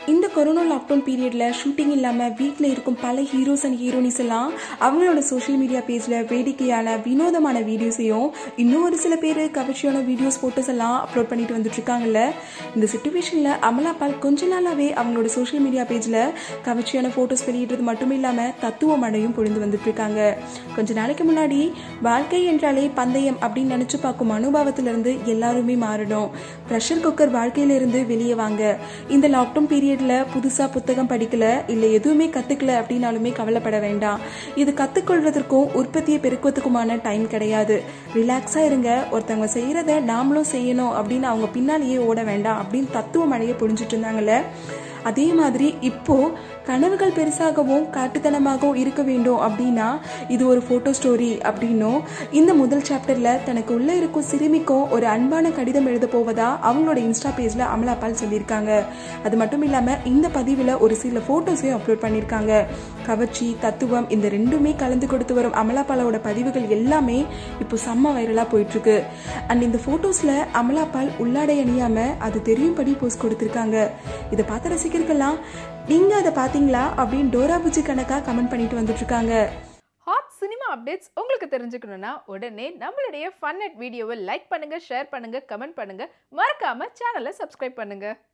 இந்த corona lockdown பீரியட்ல shooting இல்லாம வீட்டில் இருக்கும் பல ஹீரோஸ் அண்ட் ஹீரோனிஸ் எல்லாம் அவங்களோட சோஷியல் மீடியா பேஜ்ல வேடிக்கையான வினோதமான வீடியோஸையும் இன்னும் ஒரு சில பேர் கவர்ச்சியான வீடியோஸ் போட்டோஸ் எல்லாம் அப்லோட் பண்ணிட்டு வந்துட்டு இருக்காங்கல்ல இந்த சுச்சுவேஷன்ல அமலா பால் கொஞ்ச நாளாவே அவங்களோட சோஷியல் மீடியா பேஜ்ல கவர்ச்சியான போட்டோஸ் வெளியிடுறது மட்டும் இல்லாம தத்துவ மழையும் பொழிந்து வந்துட்டு இருக்காங்க கொஞ்ச நாளைக்கு முன்னாடி வாழ்க்கை என்றாலே பந்தயம் அப்படின்னு நினைச்சு பார்க்கும் அனுபவத்திலிருந்து எல்லாருமே மாறணும் ப்ரெஷர் குக்கர் வாழ்க்கையில இருந்து வெளியே வாங்க இந்த லாக்டவுன் பீரியட்ல புதுசா புத்தகம் படிக்கல இல்ல எதுவுமே கத்துக்கல அப்படின்னாலுமே கவலைப்பட வேண்டாம் இது கத்துக்கொள்வதற்கும் உற்பத்தியை பெருக்குவதற்குமான டைம் கிடையாது ரிலாக்ஸா இருங்க ஒருத்தவங்க செய்யறத நாமளும் செய்யணும் அப்படின்னு அவங்க பின்னாலேயே ஓட வேண்டாம் அப்படின்னு தத்துவ மழையை புரிஞ்சிட்டு இருந்தாங்கல்ல அதே மாதிரி இப்போ கனவுகள் பெருசாகவும் காட்டுத்தனமாகவும் இருக்க வேண்டும் அப்படின்னா இது ஒரு ஃபோட்டோ ஸ்டோரி அப்படின்னும் இந்த முதல் சாப்டர்ல தனக்கு உள்ள இருக்கும் சிறுமிக்கும் ஒரு அன்பான கடிதம் எழுத போவதா அவங்களோட இன்ஸ்டா பேஜ்ல அமலாபால் சொல்லியிருக்காங்க அது மட்டும் இல்லாம இந்த பதிவில் ஒரு சில போட்டோஸையும் அப்லோட் பண்ணியிருக்காங்க கவர்ச்சி தத்துவம் இந்த ரெண்டுமே கலந்து கொடுத்து வரும் அமலாபாலோட பதிவுகள் எல்லாமே இப்போ செம்ம வைரலா போயிட்டு இருக்கு அண்ட் இந்த போட்டோஸ்ல அமலாபால் உள்ளாடை அணியாம அது தெரியும்படி போஸ்ட் கொடுத்திருக்காங்க இதை பார்த்த ரசிகர்கள்லாம் நீங்க அதை பாத்தீங்களா அப்படின்னு டோரா புஜி கணக்கா கமெண்ட் பண்ணிட்டு வந்துட்டு இருக்காங்க ஹாட் சினிமா அப்டேட்ஸ் உங்களுக்கு தெரிஞ்சுக்கணும்னா உடனே நம்மளுடைய ஃபன் அட் வீடியோவை லைக் பண்ணுங்க ஷேர் பண்ணுங்க கமெண்ட் பண்ணுங்க மறக்காம சேனலை சப்ஸ்கிரைப் பண்ணுங்க